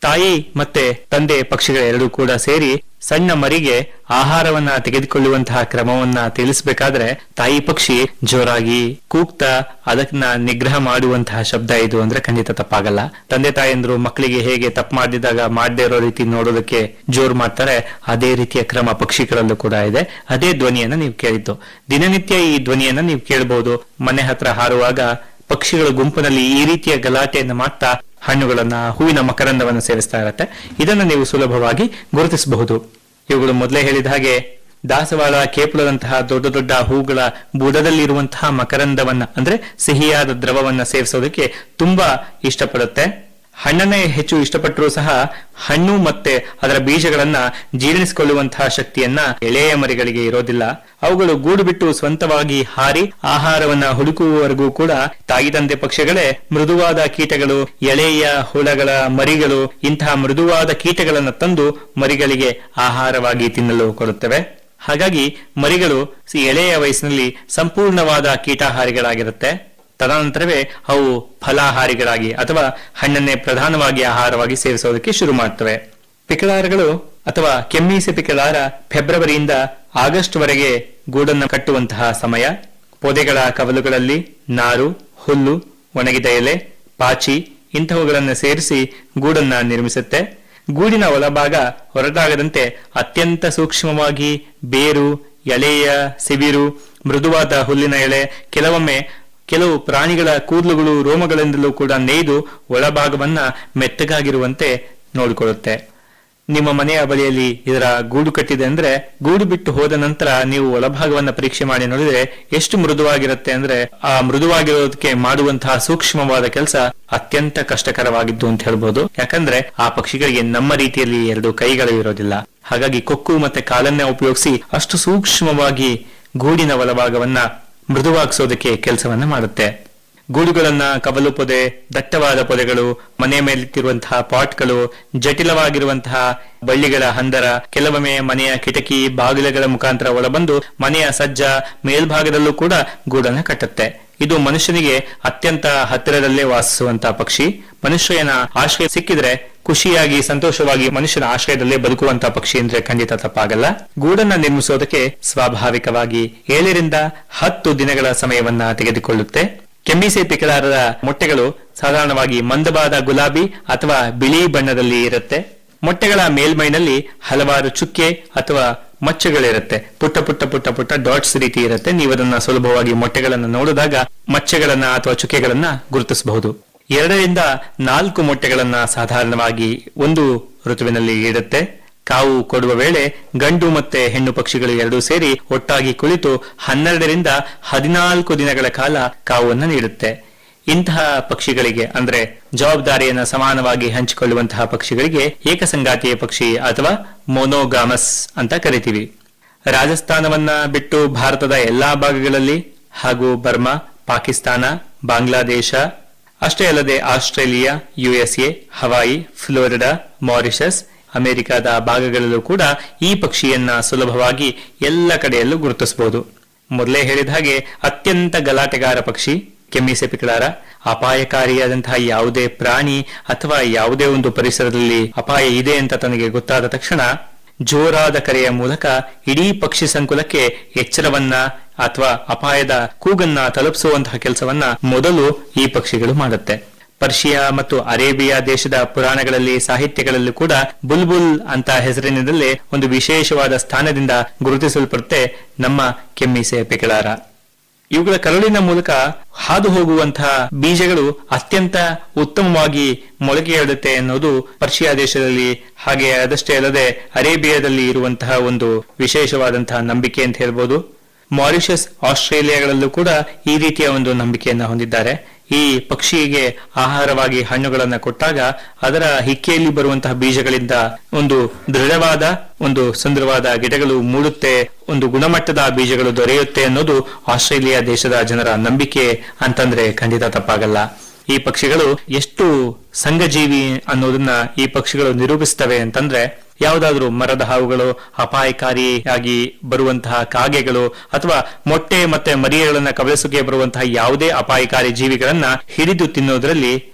ತಾಯಿ ಮತ್ತೆ ತಂದೆ ಪಕ್ಷಿಗಳೆರಡೂ ಕೂಡ ಸೇರಿ ಸಣ್ಣ ಮರಿಗೆ ಆಹಾರವನ್ನ ತೆಗೆದುಕೊಳ್ಳುವಂತಹ ಕ್ರಮವನ್ನ ತಿಳಿಸಬೇಕಾದ್ರೆ ತಾಯಿ ಪಕ್ಷಿ ಜೋರಾಗಿ ಕೂಗ್ತಾ ಅದನ್ನ ನಿಗ್ರಹ ಮಾಡುವಂತಹ ಶಬ್ದ ಇದು ಅಂದ್ರೆ ಖಂಡಿತ ತಪ್ಪಾಗಲ್ಲ ತಂದೆ ತಾಯಂದ್ರು ಮಕ್ಕಳಿಗೆ ಹೇಗೆ ತಪ್ಪು ಮಾಡಿದಾಗ ಮಾಡದೇ ಇರೋ ರೀತಿ ನೋಡೋದಕ್ಕೆ ಜೋರು ಮಾಡ್ತಾರೆ ಅದೇ ರೀತಿಯ ಕ್ರಮ ಪಕ್ಷಿಗಳಲ್ಲೂ ಕೂಡ ಇದೆ ಅದೇ ಧ್ವನಿಯನ್ನ ನೀವು ಕೇಳಿದ್ದು ದಿನನಿತ್ಯ ಈ ಧ್ವನಿಯನ್ನ ನೀವು ಕೇಳಬಹುದು ಮನೆ ಹತ್ರ ಹಾರುವಾಗ ಪಕ್ಷಿಗಳ ಗುಂಪಿನಲ್ಲಿ ಈ ರೀತಿಯ ಗಲಾಟೆಯನ್ನು ಮಾಡ್ತಾ ಹಣ್ಣುಗಳನ್ನ ಹೂವಿನ ಮಕರಂದವನ್ನು ಸೇರಿಸ್ತಾ ಇರತ್ತೆ ಇದನ್ನ ನೀವು ಸುಲಭವಾಗಿ ಗುರುತಿಸಬಹುದು ಇವುಗಳು ಮೊದಲೇ ಹೇಳಿದ ಹಾಗೆ ದಾಸವಾಳ ಕೇಪುಳದಂತಹ ದೊಡ್ಡ ದೊಡ್ಡ ಹೂಗಳ ಬುಡದಲ್ಲಿರುವಂತಹ ಮಕರಂದವನ್ನ ಅಂದ್ರೆ ಸಿಹಿಯಾದ ದ್ರವವನ್ನ ಸೇವಿಸೋದಕ್ಕೆ ತುಂಬಾ ಇಷ್ಟಪಡುತ್ತೆ ಹಣ್ಣನ್ನೇ ಹೆಚ್ಚು ಇಷ್ಟಪಟ್ಟರೂ ಸಹ ಹಣ್ಣು ಮತ್ತೆ ಅದರ ಬೀಜಗಳನ್ನ ಜೀರ್ಣಿಸಿಕೊಳ್ಳುವಂತಹ ಶಕ್ತಿಯನ್ನ ಎಳೆಯ ಮರಿಗಳಿಗೆ ಇರೋದಿಲ್ಲ ಅವುಗಳು ಗೂಡು ಬಿಟ್ಟು ಸ್ವಂತವಾಗಿ ಹಾರಿ ಆಹಾರವನ್ನ ಹುಡುಕುವವರೆಗೂ ಕೂಡ ತಾಯಿ ತಂದೆ ಪಕ್ಷಿಗಳೇ ಮೃದುವಾದ ಕೀಟಗಳು ಎಳೆಯ ಹುಳಗಳ ಮರಿಗಳು ಇಂತಹ ಮೃದುವಾದ ಕೀಟಗಳನ್ನ ತಂದು ಮರಿಗಳಿಗೆ ಆಹಾರವಾಗಿ ತಿನ್ನಲು ಕೊಡುತ್ತವೆ ಹಾಗಾಗಿ ಮರಿಗಳು ಸಿ- ಎಳೆಯ ವಯಸ್ಸಿನಲ್ಲಿ ಸಂಪೂರ್ಣವಾದ ಕೀಟಾಹಾರಿಗಳಾಗಿರುತ್ತೆ ತದನಂತರವೇ ಅವು ಫಲಾಹಾರಿಗಳಾಗಿ ಅಥವಾ ಹಣ್ಣನ್ನೇ ಪ್ರಧಾನವಾಗಿ ಆಹಾರವಾಗಿ ಸೇವಿಸೋದಕ್ಕೆ ಶುರು ಮಾಡ್ತವೆ ಪಿಕಳಾರಗಳು ಅಥವಾ ಕೆಮ್ಮೀಸೆ ಪಿಕಳಾರ ಫೆಬ್ರವರಿಯಿಂದ ಆಗಸ್ಟ್ ವರೆಗೆ ಗೂಡನ್ನು ಕಟ್ಟುವಂತಹ ಸಮಯ ಪೊದೆಗಳ ಕವಲುಗಳಲ್ಲಿ ನಾರು ಹುಲ್ಲು ಒಣಗಿದ ಎಲೆ ಪಾಚಿ ಇಂತಹವುಗಳನ್ನು ಸೇರಿಸಿ ಗೂಡನ್ನ ನಿರ್ಮಿಸುತ್ತೆ ಗೂಡಿನ ಒಳಭಾಗ ಹೊರಟಾಗದಂತೆ ಅತ್ಯಂತ ಸೂಕ್ಷ್ಮವಾಗಿ ಬೇರು ಎಳೆಯ ಸಿವಿರು ಮೃದುವಾದ ಹುಲ್ಲಿನ ಎಳೆ ಕೆಲವೊಮ್ಮೆ ಕೆಲವು ಪ್ರಾಣಿಗಳ ಕೂದಲುಗಳು ರೋಮಗಳಿಂದಲೂ ಕೂಡ ನೇಯ್ದು ಒಳಭಾಗವನ್ನ ಮೆತ್ತಗಾಗಿರುವಂತೆ ನೋಡಿಕೊಳ್ಳುತ್ತೆ ನಿಮ್ಮ ಮನೆಯ ಬಳಿಯಲ್ಲಿ ಇದರ ಗೂಡು ಕಟ್ಟಿದೆ ಅಂದ್ರೆ ಗೂಡು ಬಿಟ್ಟು ಹೋದ ನಂತರ ನೀವು ಒಳಭಾಗವನ್ನ ಪರೀಕ್ಷೆ ಮಾಡಿ ನೋಡಿದ್ರೆ ಎಷ್ಟು ಮೃದುವಾಗಿರುತ್ತೆ ಅಂದ್ರೆ ಆ ಮೃದುವಾಗಿರೋದಕ್ಕೆ ಮಾಡುವಂತಹ ಸೂಕ್ಷ್ಮವಾದ ಕೆಲಸ ಅತ್ಯಂತ ಕಷ್ಟಕರವಾಗಿದ್ದು ಅಂತ ಹೇಳ್ಬೋದು ಯಾಕಂದ್ರೆ ಆ ಪಕ್ಷಿಗಳಿಗೆ ನಮ್ಮ ರೀತಿಯಲ್ಲಿ ಎರಡು ಕೈಗಳು ಇರೋದಿಲ್ಲ ಹಾಗಾಗಿ ಕೊಕ್ಕು ಮತ್ತೆ ಕಾಲನ್ನೇ ಉಪಯೋಗಿಸಿ ಅಷ್ಟು ಸೂಕ್ಷ್ಮವಾಗಿ ಗೂಡಿನ ಒಳಭಾಗವನ್ನ ಮೃದುವಾಗಿಸೋದಕ್ಕೆ ಕೆಲಸವನ್ನ ಮಾಡುತ್ತೆ ಗೂಡುಗಳನ್ನ ಕವಲು ಪೊದೆ ದಟ್ಟವಾದ ಪೊದೆಗಳು ಮನೆಯ ಮೇಲಿಟ್ಟಿರುವಂತಹ ಪಾಟ್ಗಳು ಜಟಿಲವಾಗಿರುವಂತಹ ಬಳ್ಳಿಗಳ ಹಂದರ ಕೆಲವೊಮ್ಮೆ ಮನೆಯ ಕಿಟಕಿ ಬಾಗಿಲುಗಳ ಮುಖಾಂತರ ಒಳಬಂದು ಮನೆಯ ಸಜ್ಜ ಮೇಲ್ಭಾಗದಲ್ಲೂ ಕೂಡ ಗೂಡನ್ನ ಕಟ್ಟುತ್ತೆ ಇದು ಮನುಷ್ಯನಿಗೆ ಅತ್ಯಂತ ಹತ್ತಿರದಲ್ಲೇ ವಾಸಿಸುವಂತಹ ಪಕ್ಷಿ ಮನುಷ್ಯನ ಆಶ್ರಯ ಸಿಕ್ಕಿದ್ರೆ ಖುಷಿಯಾಗಿ ಸಂತೋಷವಾಗಿ ಮನುಷ್ಯನ ಆಶ್ರಯದಲ್ಲೇ ಬದುಕುವಂತಹ ಪಕ್ಷಿ ಅಂದ್ರೆ ಖಂಡಿತ ತಪ್ಪಾಗಲ್ಲ ಗೂಡನ್ನ ನಿರ್ಮಿಸೋದಕ್ಕೆ ಸ್ವಾಭಾವಿಕವಾಗಿ ಏಳರಿಂದ ಹತ್ತು ದಿನಗಳ ಸಮಯವನ್ನ ತೆಗೆದುಕೊಳ್ಳುತ್ತೆ ಕೆಮ್ಮಿಸೆ ಪಿಕಲಾರದ ಮೊಟ್ಟೆಗಳು ಸಾಧಾರಣವಾಗಿ ಮಂದವಾದ ಗುಲಾಬಿ ಅಥವಾ ಬಿಳಿ ಬಣ್ಣದಲ್ಲಿ ಇರುತ್ತೆ ಮೊಟ್ಟೆಗಳ ಮೇಲ್ಮೈನಲ್ಲಿ ಹಲವಾರು ಚುಕ್ಕೆ ಅಥವಾ ಮಚ್ಚೆಗಳಿರುತ್ತೆ ಪುಟ್ಟ ಪುಟ್ಟ ಪುಟ್ಟ ಪುಟ್ಟ ಡಾಟ್ಸ್ ರೀತಿ ಇರುತ್ತೆ ನೀವು ಅದನ್ನ ಸುಲಭವಾಗಿ ಮೊಟ್ಟೆಗಳನ್ನು ನೋಡಿದಾಗ ಮಚ್ಚೆಗಳನ್ನ ಅಥವಾ ಚುಕ್ಕೆಗಳನ್ನ ಗುರುತಿಸಬಹುದು ಎರಡರಿಂದ ನಾಲ್ಕು ಮೊಟ್ಟೆಗಳನ್ನ ಸಾಧಾರಣವಾಗಿ ಒಂದು ಋತುವಿನಲ್ಲಿ ಇಡುತ್ತೆ ಕಾವು ಕೊಡುವ ವೇಳೆ ಗಂಡು ಮತ್ತೆ ಹೆಣ್ಣು ಪಕ್ಷಿಗಳು ಎರಡೂ ಸೇರಿ ಒಟ್ಟಾಗಿ ಕುಳಿತು ಹನ್ನೆರಡರಿಂದ ಹದಿನಾಲ್ಕು ದಿನಗಳ ಕಾಲ ಕಾವನ್ನು ನೀಡುತ್ತೆ ಇಂತಹ ಪಕ್ಷಿಗಳಿಗೆ ಅಂದ್ರೆ ಜವಾಬ್ದಾರಿಯನ್ನ ಸಮಾನವಾಗಿ ಹಂಚಿಕೊಳ್ಳುವಂತಹ ಪಕ್ಷಿಗಳಿಗೆ ಏಕಸಂಗಾತಿಯ ಪಕ್ಷಿ ಅಥವಾ ಮೊನೋಗಾಮಸ್ ಅಂತ ಕರಿತೀವಿ ರಾಜಸ್ಥಾನವನ್ನ ಬಿಟ್ಟು ಭಾರತದ ಎಲ್ಲಾ ಭಾಗಗಳಲ್ಲಿ ಹಾಗೂ ಬರ್ಮಾ ಪಾಕಿಸ್ತಾನ ಬಾಂಗ್ಲಾದೇಶ ಅಷ್ಟೇ ಅಲ್ಲದೆ Australia USA Hawaii Florida Mauritius ಅಮೆರಿಕದ ಭಾಗಗಳಲ್ಲೂ ಕೂಡ ಈ ಪಕ್ಷಿಯನ್ನ ಸುಲಭವಾಗಿ ಎಲ್ಲ ಕಡೆಯಲ್ಲೂ ಗುರುತಿಸಬಹುದು ಮೊದಲೇ ಹೇಳಿದ ಹಾಗೆ ಅತ್ಯಂತ ಗಲಾಟೆಗಾರ ಪಕ್ಷಿ ಕೆಮ್ಮಿಸೆ ಪಿಕಳಾರ ಅಪಾಯಕಾರಿಯಾದಂತಹ ಯಾವುದೇ ಪ್ರಾಣಿ ಅಥವಾ ಯಾವುದೇ ಒಂದು ಪರಿಸರದಲ್ಲಿ ಅಪಾಯ ಇದೆ ಅಂತ ತನಗೆ ಗೊತ್ತಾದ ತಕ್ಷಣ ಜೋರಾದ ಕರೆಯ ಮೂಲಕ ಇಡೀ ಪಕ್ಷಿ ಸಂಕುಲಕ್ಕೆ ಎಚ್ಚರವನ್ನ ಅಥವಾ ಅಪಾಯದ ಕೂಗನ್ನ ತಲುಪಿಸುವಂತಹ ಕೆಲಸವನ್ನ ಮೊದಲು ಈ ಪಕ್ಷಿಗಳು ಮಾಡುತ್ತೆ ಪರ್ಷಿಯಾ ಮತ್ತು ಅರೇಬಿಯಾ ದೇಶದ ಪುರಾಣಗಳಲ್ಲಿ ಸಾಹಿತ್ಯಗಳಲ್ಲೂ ಕೂಡ ಬುಲ್ಬುಲ್ ಅಂತ ಹೆಸರಿನಲ್ಲೇ ಒಂದು ವಿಶೇಷವಾದ ಸ್ಥಾನದಿಂದ ಗುರುತಿಸಲ್ಪಡುತ್ತೆ ನಮ್ಮ ಕೆಮ್ಮಿಸೆ ಪಿಕಳಾರ ಇವುಗಳ ಕರುಳಿನ ಮೂಲಕ ಹಾದು ಹೋಗುವಂತಹ ಬೀಜಗಳು ಅತ್ಯಂತ ಉತ್ತಮವಾಗಿ ಮೊಳಕೆಯೊಡುತ್ತೆ ಅನ್ನೋದು ಪರ್ಷಿಯಾ ದೇಶದಲ್ಲಿ ಹಾಗೆ ಅದಷ್ಟೇ ಅಲ್ಲದೆ ಅರೇಬಿಯಾದಲ್ಲಿ ಇರುವಂತಹ ಒಂದು ವಿಶೇಷವಾದಂತಹ ನಂಬಿಕೆ ಅಂತ ಹೇಳ್ಬೋದು ಮಾರಿಷಸ್ ಆಸ್ಟ್ರೇಲಿಯಾಗಳಲ್ಲೂ ಕೂಡ ಈ ರೀತಿಯ ಒಂದು ನಂಬಿಕೆಯನ್ನ ಹೊಂದಿದ್ದಾರೆ ಈ ಪಕ್ಷಿಗೆ ಆಹಾರವಾಗಿ ಹಣ್ಣುಗಳನ್ನು ಕೊಟ್ಟಾಗ ಅದರ ಹಿಕ್ಕೆಯಲ್ಲಿ ಬರುವಂತಹ ಬೀಜಗಳಿಂದ ಒಂದು ದೃಢವಾದ ಒಂದು ಸುಂದರವಾದ ಗಿಡಗಳು ಮೂಡುತ್ತೆ ಒಂದು ಗುಣಮಟ್ಟದ ಬೀಜಗಳು ದೊರೆಯುತ್ತೆ ಅನ್ನೋದು ಆಸ್ಟ್ರೇಲಿಯಾ ದೇಶದ ಜನರ ನಂಬಿಕೆ ಅಂತಂದ್ರೆ ಖಂಡಿತ ತಪ್ಪಾಗಲ್ಲ ಈ ಪಕ್ಷಿಗಳು ಎಷ್ಟು ಸಂಘಜೀವಿ ಅನ್ನೋದನ್ನ ಈ ಪಕ್ಷಿಗಳು ನಿರೂಪಿಸ್ತವೆ ಅಂತಂದ್ರೆ ಯಾವುದಾದ್ರೂ ಮರದ ಹಾವುಗಳು ಅಪಾಯಕಾರಿಯಾಗಿ ಬರುವಂತಹ ಕಾಗೆಗಳು ಅಥವಾ ಮೊಟ್ಟೆ ಮತ್ತೆ ಮರಿಯಗಳನ್ನ ಕಬಳಿಸೋಕೆ ಬರುವಂತಹ ಯಾವುದೇ ಅಪಾಯಕಾರಿ ಜೀವಿಗಳನ್ನ ಹಿಡಿದು ತಿನ್ನೋದ್ರಲ್ಲಿ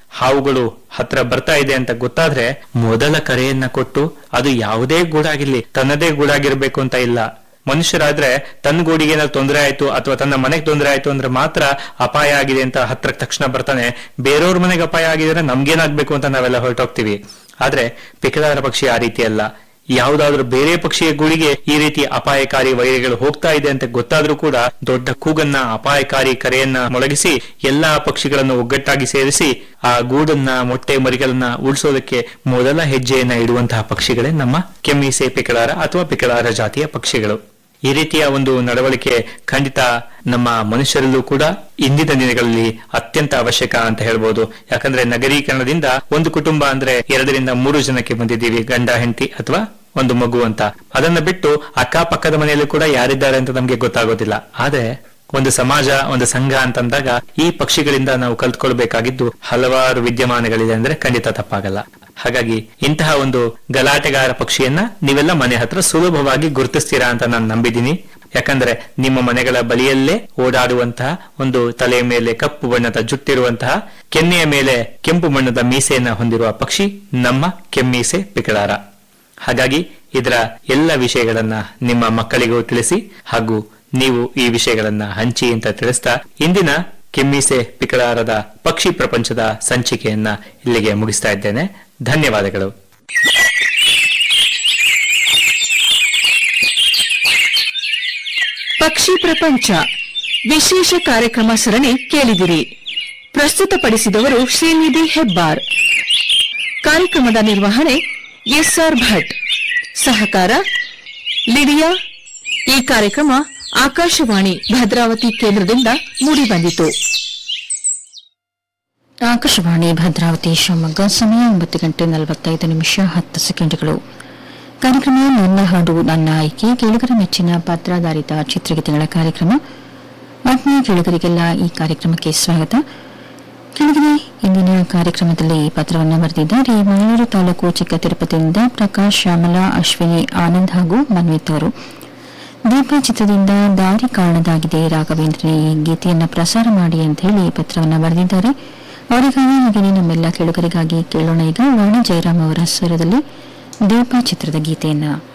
ಹಾವುಗಳು ಹತ್ರ ಬರ್ತಾ ಇದೆ ಅಂತ ಗೊತ್ತಾದ್ರೆ ಮೊದಲ ಕರೆಯನ್ನ ಕೊಟ್ಟು ಅದು ಯಾವುದೇ ಗೂಡಾಗಿರ್ಲಿ ತನ್ನದೇ ಗೂಡಾಗಿರ್ಬೇಕು ಅಂತ ಇಲ್ಲ ಮನುಷ್ಯರಾದ್ರೆ ತನ್ನ ಗೂಡಿಗೆ ಏನಾದ್ರು ತೊಂದರೆ ಆಯ್ತು ಅಥವಾ ತನ್ನ ಮನೆಗೆ ತೊಂದರೆ ಆಯ್ತು ಅಂದ್ರೆ ಮಾತ್ರ ಅಪಾಯ ಆಗಿದೆ ಅಂತ ಹತ್ರ ತಕ್ಷಣ ಬರ್ತಾನೆ ಬೇರೆಯವ್ರ ಮನೆಗೆ ಅಪಾಯ ಆಗಿದ್ರೆ ನಮ್ಗೇನಾಗ್ಬೇಕು ಅಂತ ನಾವೆಲ್ಲ ಹೊರಟೋಗ್ತೀವಿ ಆದ್ರೆ ಪಿಕದಾರ ಪಕ್ಷಿ ಆ ರೀತಿ ಅಲ್ಲ ಯಾವುದಾದ್ರೂ ಬೇರೆ ಪಕ್ಷಿಯ ಗೂಡಿಗೆ ಈ ರೀತಿ ಅಪಾಯಕಾರಿ ವೈರಿಗಳು ಹೋಗ್ತಾ ಇದೆ ಅಂತ ಗೊತ್ತಾದ್ರೂ ಕೂಡ ದೊಡ್ಡ ಕೂಗನ್ನ ಅಪಾಯಕಾರಿ ಕರೆಯನ್ನ ಮೊಳಗಿಸಿ ಎಲ್ಲಾ ಪಕ್ಷಿಗಳನ್ನು ಒಗ್ಗಟ್ಟಾಗಿ ಸೇರಿಸಿ ಆ ಗೂಡನ್ನ ಮೊಟ್ಟೆ ಮರಿಗಳನ್ನ ಉಳಿಸೋದಕ್ಕೆ ಮೊದಲ ಹೆಜ್ಜೆಯನ್ನ ಇಡುವಂತಹ ಪಕ್ಷಿಗಳೇ ನಮ್ಮ ಕೆಮ್ಮೀಸೆ ಪಿಕಳಾರ ಅಥವಾ ಪಿಕಳಾರ ಜಾತಿಯ ಪಕ್ಷಿಗಳು ಈ ರೀತಿಯ ಒಂದು ನಡವಳಿಕೆ ಖಂಡಿತ ನಮ್ಮ ಮನುಷ್ಯರಲ್ಲೂ ಕೂಡ ಇಂದಿನ ದಿನಗಳಲ್ಲಿ ಅತ್ಯಂತ ಅವಶ್ಯಕ ಅಂತ ಹೇಳ್ಬೋದು ಯಾಕಂದ್ರೆ ನಗರೀಕರಣದಿಂದ ಒಂದು ಕುಟುಂಬ ಅಂದ್ರೆ ಎರಡರಿಂದ ಮೂರು ಜನಕ್ಕೆ ಬಂದಿದ್ದೀವಿ ಗಂಡ ಹೆಂಡತಿ ಅಥವಾ ಒಂದು ಮಗು ಅಂತ ಅದನ್ನ ಬಿಟ್ಟು ಅಕ್ಕಪಕ್ಕದ ಮನೆಯಲ್ಲೂ ಕೂಡ ಯಾರಿದ್ದಾರೆ ಅಂತ ನಮ್ಗೆ ಗೊತ್ತಾಗೋದಿಲ್ಲ ಆದ್ರೆ ಒಂದು ಸಮಾಜ ಒಂದು ಸಂಘ ಅಂತಂದಾಗ ಈ ಪಕ್ಷಿಗಳಿಂದ ನಾವು ಕಲ್ತ್ಕೊಳ್ಬೇಕಾಗಿದ್ದು ಹಲವಾರು ವಿದ್ಯಮಾನಗಳಿದೆ ಅಂದ್ರೆ ಖಂಡಿತ ತಪ್ಪಾಗಲ್ಲ ಹಾಗಾಗಿ ಇಂತಹ ಒಂದು ಗಲಾಟೆಗಾರ ಪಕ್ಷಿಯನ್ನ ನೀವೆಲ್ಲ ಮನೆ ಹತ್ರ ಸುಲಭವಾಗಿ ಗುರುತಿಸ್ತೀರಾ ಅಂತ ನಾನು ನಂಬಿದ್ದೀನಿ ಯಾಕಂದ್ರೆ ನಿಮ್ಮ ಮನೆಗಳ ಬಳಿಯಲ್ಲೇ ಓಡಾಡುವಂತಹ ಒಂದು ತಲೆಯ ಮೇಲೆ ಕಪ್ಪು ಬಣ್ಣದ ಜುಟ್ಟಿರುವಂತಹ ಕೆನ್ನೆಯ ಮೇಲೆ ಕೆಂಪು ಬಣ್ಣದ ಮೀಸೆಯನ್ನ ಹೊಂದಿರುವ ಪಕ್ಷಿ ನಮ್ಮ ಕೆಮ್ಮೀಸೆ ಪಿಕಳಾರ ಹಾಗಾಗಿ ಇದರ ಎಲ್ಲ ವಿಷಯಗಳನ್ನ ನಿಮ್ಮ ಮಕ್ಕಳಿಗೂ ತಿಳಿಸಿ ಹಾಗೂ ನೀವು ಈ ವಿಷಯಗಳನ್ನ ಹಂಚಿ ಅಂತ ತಿಳಿಸ್ತಾ ಇಂದಿನ ಕೆಮ್ಮೀಸೆ ಪಿಕಳಾರದ ಪಕ್ಷಿ ಪ್ರಪಂಚದ ಸಂಚಿಕೆಯನ್ನ ಇಲ್ಲಿಗೆ ಮುಗಿಸ್ತಾ ಇದ್ದೇನೆ ಧನ್ಯವಾದಗಳು ಪಕ್ಷಿ ಪ್ರಪಂಚ ವಿಶೇಷ ಕಾರ್ಯಕ್ರಮ ಸರಣಿ ಕೇಳಿದಿರಿ ಪ್ರಸ್ತುತಪಡಿಸಿದವರು ಶ್ರೀನಿಧಿ ಹೆಬ್ಬಾರ್ ಕಾರ್ಯಕ್ರಮದ ನಿರ್ವಹಣೆ ಎಸ್ಆರ್ ಭಟ್ ಸಹಕಾರ ಲಿಡಿಯಾ ಈ ಕಾರ್ಯಕ್ರಮ ಆಕಾಶವಾಣಿ ಭದ್ರಾವತಿ ಕೇಂದ್ರದಿಂದ ಮೂಡಿಬಂದಿತು ಆಕಾಶವಾಣಿ ಭದ್ರಾವತಿ ಶಿವಮೊಗ್ಗ ಸಮಯ ಒಂಬತ್ತು ಗಂಟೆ ನಲವತ್ತೈದು ನಿಮಿಷ ಹತ್ತು ಸೆಕೆಂಡ್ಗಳು ಕಾರ್ಯಕ್ರಮ ನನ್ನ ಹಾಡು ನನ್ನ ಆಯ್ಕೆ ಕೇಳುಗರ ಮೆಚ್ಚಿನ ಪತ್ರಾಧಾರಿತ ಚಿತ್ರಗೀತೆಗಳ ಕಾರ್ಯಕ್ರಮ ಆತ್ಮೀಯ ಕೇಳುಗರಿಗೆಲ್ಲ ಈ ಕಾರ್ಯಕ್ರಮಕ್ಕೆ ಸ್ವಾಗತ ಕೆಳಗಡೆ ಇಂದಿನ ಕಾರ್ಯಕ್ರಮದಲ್ಲಿ ಈ ಪತ್ರವನ್ನು ಬರೆದಿದ್ದಾರೆ ಮಂಗಳೂರು ತಾಲೂಕು ಚಿಕ್ಕ ತಿರುಪತಿಯಿಂದ ಪ್ರಕಾಶ್ ಶ್ಯಾಮಲಾ ಅಶ್ವಿನಿ ಆನಂದ್ ಹಾಗೂ ಮನ್ವಿತ್ ಅವರು ದೀಪ ಚಿತ್ರದಿಂದ ದಾರಿ ಕಾರಣದಾಗಿದೆ ರಾಘವೇಂದ್ರನೇ ಈ ಗೀತೆಯನ್ನು ಪ್ರಸಾರ ಮಾಡಿ ಅಂತ ಹೇಳಿ ಈ ಪತ್ರವನ್ನು ಬರೆದಿದ್ದಾರೆ ಅವರಿಗಾಗಿ ಹಾಗೆಯೇ ನಮ್ಮೆಲ್ಲ ಕೇಳುಗರಿಗಾಗಿ ಕೇಳೋಣ ಈಗ ವಾಣಿ ಜಯರಾಮ್ ಅವರ ಸ್ವರದಲ್ಲಿ ದೀಪ ಚಿತ್ರದ ಗೀತೆಯನ್ನ